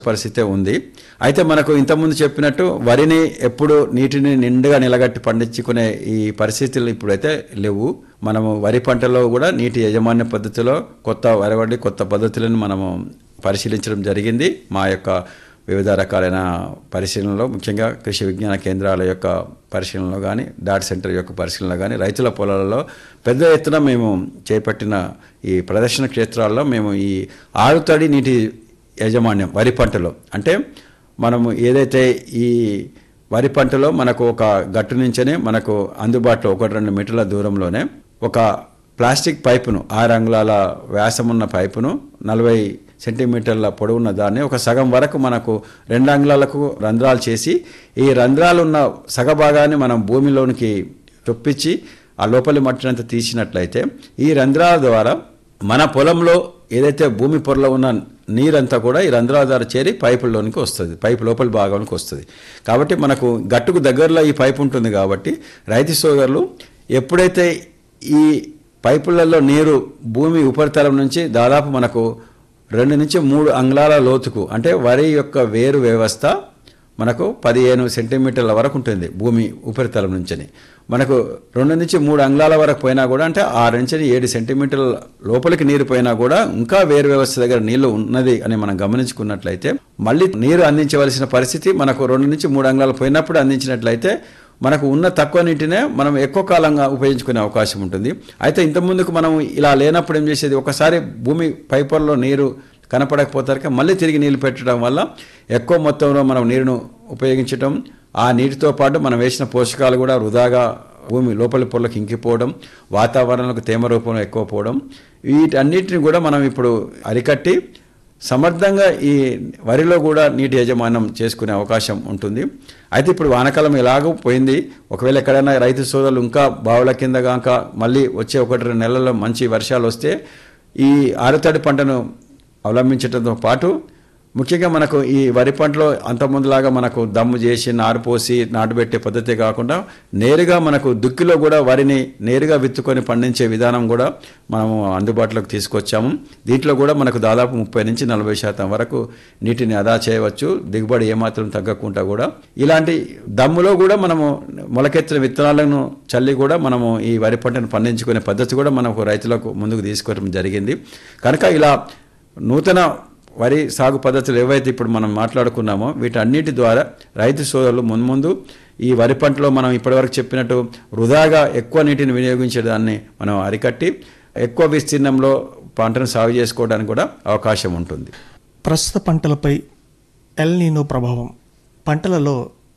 పరిస్థితే ఉంది అయితే మనకు ఇంతకుముందు చెప్పినట్టు వరిని ఎప్పుడు నీటిని నిండుగా నిలగట్టి పండించుకునే ఈ పరిస్థితులు ఇప్పుడైతే లేవు మనము వరి పంటలో కూడా నీటి యాజమాన్య పద్ధతిలో కొత్త వరవడి కొత్త పద్ధతులను మనము పరిశీలించడం జరిగింది మా యొక్క వివిధ రకాలైన పరిశీలనలో ముఖ్యంగా కృషి విజ్ఞాన కేంద్రాల యొక్క పరిశీలనలో కానీ డాట్ సెంటర్ యొక్క పరిశీలనలో కానీ రైతుల పొలాలలో పెద్ద ఎత్తున మేము చేపట్టిన ఈ ప్రదర్శన క్షేత్రాల్లో మేము ఈ ఆరుతడి నీటి యాజమాన్యం వరి పంటలో అంటే మనము ఏదైతే ఈ వరి పంటలో మనకు ఒక గట్టు నుంచనే మనకు అందుబాటులో ఒకటి రెండు మీటర్ల దూరంలోనే ఒక ప్లాస్టిక్ పైపును ఆరు అంగుళాల వ్యాసమున్న పైపును నలభై సెంటీమీటర్ల పొడవున్న దాన్ని ఒక సగం వరకు మనకు రెండు అంగుళాలకు రంధ్రాలు చేసి ఈ రంధ్రాలు ఉన్న సగభాగాన్ని మనం భూమిలోనికి చొప్పించి ఆ లోపలి మట్టినంతా తీసినట్లయితే ఈ రంధ్రాల ద్వారా మన పొలంలో ఏదైతే భూమి పొరలో ఉన్న నీరంతా కూడా ఈ రంధ్రాల ద్వారా చేరి పైపుల్లోనికి వస్తుంది పైపు లోపలి భాగానికి వస్తుంది కాబట్టి మనకు గట్టుకు దగ్గరలో ఈ పైపు ఉంటుంది కాబట్టి రైతు సోదరులు ఎప్పుడైతే ఈ పైపులలో నీరు భూమి ఉపరితలం నుంచి దాదాపు మనకు రెండు నుంచి మూడు అంగుళాల లోతుకు అంటే వరి యొక్క వేరు వ్యవస్థ మనకు పదిహేను సెంటీమీటర్ల వరకు ఉంటుంది భూమి ఉపరితలం నుంచి మనకు రెండు నుంచి మూడు అంగుళాల వరకు పోయినా కూడా అంటే ఆరు నుంచి ఏడు సెంటీమీటర్ల లోపలికి నీరు పోయినా కూడా ఇంకా వేరు వ్యవస్థ దగ్గర నీళ్లు ఉన్నది అని మనం గమనించుకున్నట్లయితే మళ్ళీ నీరు అందించవలసిన పరిస్థితి మనకు రెండు నుంచి మూడు అంగుళాలు పోయినప్పుడు అందించినట్లయితే మనకు ఉన్న తక్కువ నీటినే మనం ఎక్కువ కాలంగా ఉపయోగించుకునే అవకాశం ఉంటుంది అయితే ఇంతకుముందుకు మనం ఇలా లేనప్పుడు ఏం చేసేది ఒకసారి భూమి పైపర్లో నీరు కనపడకపోతారు మళ్ళీ తిరిగి నీళ్లు పెట్టడం వల్ల ఎక్కువ మొత్తంలో మనం నీరును ఉపయోగించడం ఆ నీటితో పాటు మనం వేసిన పోషకాలు కూడా వృధాగా భూమి లోపలి పొరలకు ఇంకిపోవడం వాతావరణంలో తేమ రూపంలో ఎక్కువ పోవడం వీటన్నిటిని కూడా మనం ఇప్పుడు అరికట్టి సమర్థంగా ఈ వరిలో కూడా నీటి యాజమాన్యం చేసుకునే అవకాశం ఉంటుంది అయితే ఇప్పుడు వానకాలం ఎలాగో పోయింది ఒకవేళ ఎక్కడైనా రైతు సోదరులు ఇంకా బావుల కింద కాక మళ్ళీ వచ్చే ఒకటి రెండు నెలల్లో మంచి వర్షాలు వస్తే ఈ ఆరుతడి పంటను అవలంబించడంతో పాటు ముఖ్యంగా మనకు ఈ వరి పంటలో అంతకుముందులాగా మనకు దమ్ము చేసి నారు పోసి నాటుబెట్టే పద్ధతి కాకుండా నేరుగా మనకు దుక్కిలో కూడా వరిని నేరుగా విత్తుకొని పండించే విధానం కూడా మనము అందుబాటులోకి తీసుకొచ్చాము దీంట్లో కూడా మనకు దాదాపు ముప్పై నుంచి నలభై శాతం వరకు నీటిని ఆదా చేయవచ్చు దిగుబడి ఏమాత్రం తగ్గకుండా కూడా ఇలాంటి దమ్ములో కూడా మనము మొలకెత్తిన విత్తనాలను చల్లి కూడా మనము ఈ వరి పంటను పండించుకునే పద్ధతి కూడా మనకు రైతులకు ముందుకు తీసుకోవడం జరిగింది కనుక ఇలా నూతన వరి సాగు పద్ధతులు ఏవైతే ఇప్పుడు మనం మాట్లాడుకున్నామో వీటన్నిటి ద్వారా రైతు సోదరులు మున్ముందు ఈ వరి పంటలో మనం ఇప్పటివరకు చెప్పినట్టు వృధాగా ఎక్కువ నీటిని వినియోగించేదాన్ని మనం అరికట్టి ఎక్కువ విస్తీర్ణంలో పంటను సాగు చేసుకోవడానికి కూడా అవకాశం ఉంటుంది ప్రస్తుత పంటలపై ఎల్ నీనో ప్రభావం పంటలలో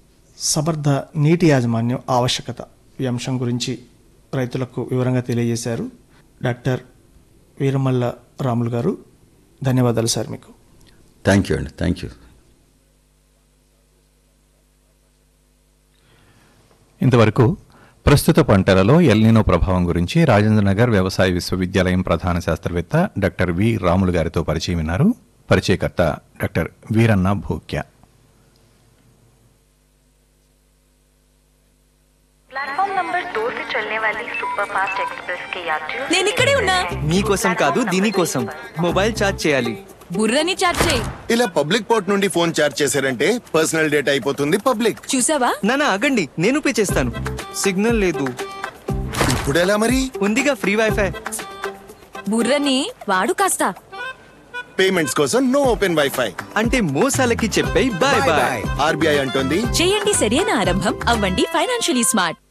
సమర్థ నీటి యాజమాన్యం ఆవశ్యకత ఈ అంశం గురించి రైతులకు వివరంగా తెలియజేశారు డాక్టర్ వీరమల్ల రాములు గారు ధన్యవాదాలు సార్ మీకు థ్యాంక్ యూ అండి థ్యాంక్ యూ ఇంతవరకు ప్రస్తుత పంటలలో ఎల్నినో ప్రభావం గురించి రాజేంద్రనగర్ వ్యవసాయ విశ్వవిద్యాలయం ప్రధాన శాస్త్రవేత్త డాక్టర్ వి రాములు గారితో పరిచయం విన్నారు పరిచయకర్త doctor Veeranna Bhukya platform number दो से चलने वाली सुपरफास्ट एक्सप्रेस के यात्रियों నేను ఇక్కడే ఉన్నా మీకోసం కాదు దీనికోసం మొబైల్ ఛార్జ్ చేయాలి బుర్రని చాట్ చేయి ఇలా పబ్లిక్ పోర్ట్ నుండి ఫోన్ చార్జ్ చేశారంటే పర్సనల్ డేటా అయిపోతుంది పబ్లిక్ చూసావా నానా ఆగండి నేను పే చేస్తాను సిగ్నల్ లేదు ఇప్పుడు ఎలా మరి ఉందిగా ఫ్రీ వైఫై బుర్రని వాడు కాస్త పేమెంట్స్ కోసం నో ఓపెన్ వైఫై అంటే మోసాలకి చెప్పే బాయ్ బాయ్ ఆర్బీఐ అంటోంది చేయండి సరైన ఆరంభం అవ్వండి ఫైనాన్షియలీ స్మార్ట్